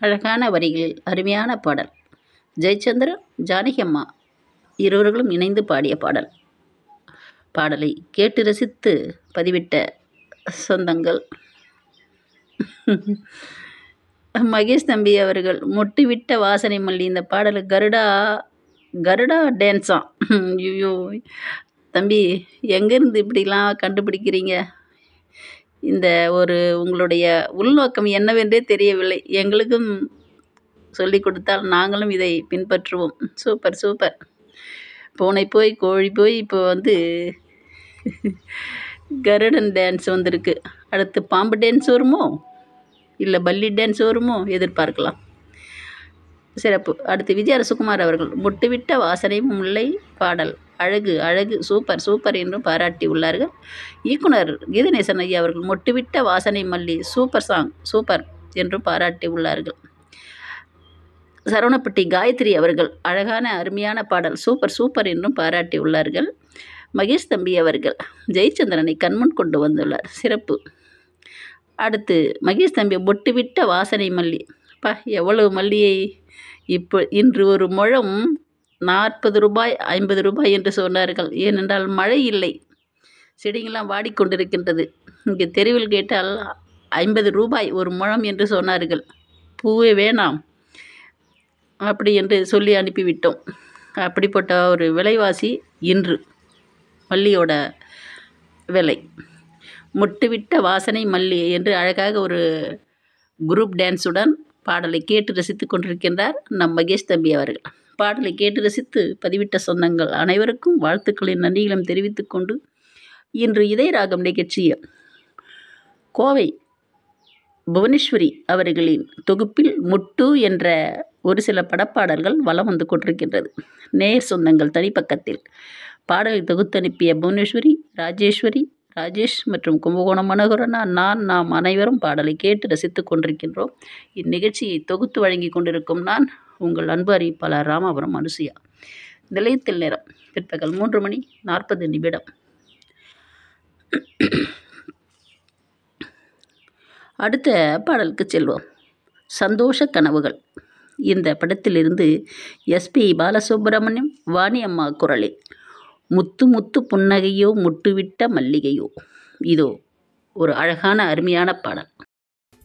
அழகான வரிகளில் அருமையான பாடல் ஜெயச்சந்திரன் ஜானகி அம்மா இருவர்களும் இணைந்து பாடிய பாடல் பாடலை கேட்டு ரசித்து பதிவிட்ட சொந்தங்கள் மகேஷ் தம்பி அவர்கள் முட்டிவிட்ட வாசனை மல்லி இந்த பாடல் கருடா கருடா டான்ஸாம் ஐயோ தம்பி எங்கேருந்து இப்படிலாம் கண்டுபிடிக்கிறீங்க இந்த ஒரு உங்களுடைய உள்நோக்கம் என்னவென்றே தெரியவில்லை எங்களுக்கும் சொல்லி கொடுத்தால் நாங்களும் இதை பின்பற்றுவோம் சூப்பர் சூப்பர் பூனை போய் கோழி போய் இப்போ வந்து கருடன் டான்ஸ் வந்திருக்கு அடுத்து பாம்பு டான்ஸ் வருமோ இல்லை பல்லி டான்ஸ் வருமோ எதிர்பார்க்கலாம் சிறப்பு அடுத்து விஜய் அரசகுமார் அவர்கள் முட்டுவிட்ட வாசனை முல்லை பாடல் அழகு அழகு சூப்பர் சூப்பர் என்றும் பாராட்டி உள்ளார்கள் இயக்குனர் கீதநேசன் ஐயா அவர்கள் முட்டுவிட்ட வாசனை மல்லி சூப்பர் சாங் சூப்பர் என்றும் பாராட்டி உள்ளார்கள் சரவணப்பட்டி காயத்ரி அவர்கள் அழகான அருமையான பாடல் சூப்பர் சூப்பர் என்றும் பாராட்டி உள்ளார்கள் மகேஷ் தம்பி அவர்கள் ஜெயச்சந்திரனை கண்முன் கொண்டு வந்துள்ளார் சிறப்பு அடுத்து மகேஷ் தம்பி பொட்டுவிட்ட வாசனை மல்லி பா எவ்வளவு மல்லியை இப்போ இன்று ஒரு முழம் நாற்பது ரூபாய் ஐம்பது ரூபாய் என்று சொன்னார்கள் ஏனென்றால் மழை இல்லை செடிங்கெல்லாம் வாடிக்கொண்டிருக்கின்றது இங்கே தெருவில் கேட்டால் ஐம்பது ரூபாய் ஒரு முழம் என்று சொன்னார்கள் பூவே வேணாம் அப்படி என்று சொல்லி அனுப்பிவிட்டோம் அப்படிப்பட்ட ஒரு விலைவாசி இன்று மல்லியோட விலை முட்டுவிட்ட வாசனை மல்லி என்று அழகாக ஒரு குரூப் டான்ஸுடன் பாடலை கேட்டு ரசித்து கொண்டிருக்கின்றார் நம் மகேஷ் தம்பி அவர்கள் பாடலை கேட்டு ரசித்து பதிவிட்ட சொந்தங்கள் அனைவருக்கும் வாழ்த்துக்களின் நன்றிகளும் தெரிவித்துக் கொண்டு இன்று இதய ராகம் நிகழ்ச்சியில் கோவை புவனேஸ்வரி அவர்களின் தொகுப்பில் முட்டு என்ற ஒரு சில படப்பாடல்கள் வலம் வந்து கொண்டிருக்கின்றது நேர் சொந்தங்கள் தனிப்பக்கத்தில் பாடலை தொகுத்தனுப்பிய புவனேஸ்வரி ராஜேஸ்வரி ராஜேஷ் மற்றும் கும்பகோணம் மனோகரனா நான் நாம் அனைவரும் பாடலை கேட்டு ரசித்து கொண்டிருக்கின்றோம் இந்நிகழ்ச்சியை தொகுத்து வழங்கி கொண்டிருக்கும் நான் உங்கள் அன்பு அறிவிப்பாளர் ராமாபுரம் அனுசுயா நிலையத்தில் நேரம் பிற்பகல் மூன்று மணி நாற்பது நிமிடம் அடுத்த பாடலுக்கு செல்வோம் சந்தோஷ கனவுகள் இந்த படத்திலிருந்து எஸ்பி பாலசுப்ரமணியம் வாணி அம்மா குரலில் முத்து முத்து புன்னகையோ முட்டுவிட்ட மல்லிகையோ இதோ ஒரு அழகான அருமையான பாடல்